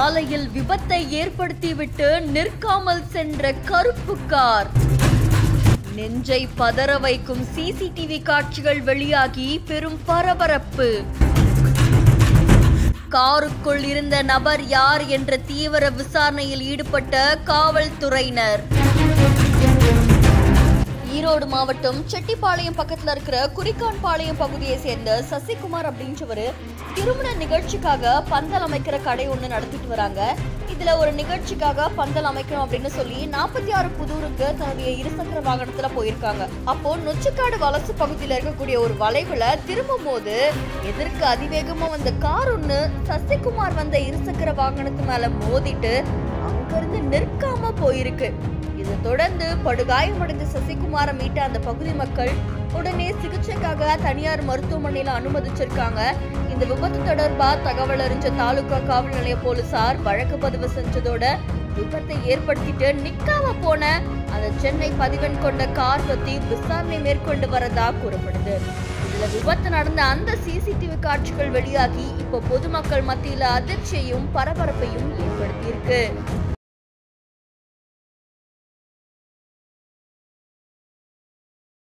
சாலையில் விபத்தை ஏற்படுத்திவிட்டு நிற்காமல் சென்ற கருப்பு கார் நெஞ்சை பதற வைக்கும் சிசிடிவி காட்சிகள் வெளியாகி பெரும் பரபரப்பு காருக்குள் இருந்த நபர் யார் என்ற தீவிர விசாரணையில் ஈடுபட்ட காவல்துறையினர் ஈரோடு மாவட்டம் செட்டிப்பாளையம் பக்கத்துல இருக்கிற குறிக்கான்பாளையம் பகுதியை சேர்ந்த சசிகுமார் அப்படின்றவரு திருமண நிகழ்ச்சிக்காக பந்தல் அமைக்கிற கடை ஒண்ணு நடத்திட்டு வராங்க இதுல ஒரு நிகழ்ச்சிக்காக பந்தல் அமைக்கணும் அப்படின்னு சொல்லி நாற்பத்தி ஆறு புதூருக்கு தன்னுடைய இருசக்கர வாகனத்துல போயிருக்காங்க அப்போ நொச்சிக்காடு வலசு பகுதியில இருக்கக்கூடிய ஒரு வளைவுல திரும்பும் போது எதிர்க்கு அதிவேகமா வந்த கார் ஒண்ணு சசிகுமார் வந்த இருசக்கர வாகனத்து மேல மோதிட்டு அங்கிருந்து நிற்காம போயிருக்கு இதை தொடர்ந்து படுகாயமடைந்த சசிகுமாரை மீட்ட அந்த பகுதி மக்கள் உடனே சிகிச்சைக்காக தனியார் மருத்துவமனையில அனுமதிச்சிருக்காங்க இந்த விபத்து தொடர்பா தகவல் அறிஞ்ச தாலுகா காவல் நிலைய போலீசார் வழக்கு பதிவு செஞ்சதோட விபத்தை ஏற்படுத்திட்டு நிக்காம போன அந்த சென்னை பதிவெண் கொண்ட கார் பத்தி விசாரணை மேற்கொண்டு வரதா கூறப்படுது இதுல விபத்து நடந்த அந்த சிசிடிவி காட்சிகள் வெளியாகி இப்போ பொதுமக்கள் மத்தியில அதிர்ச்சியையும் பரபரப்பையும் ஏற்படுத்தியிருக்கு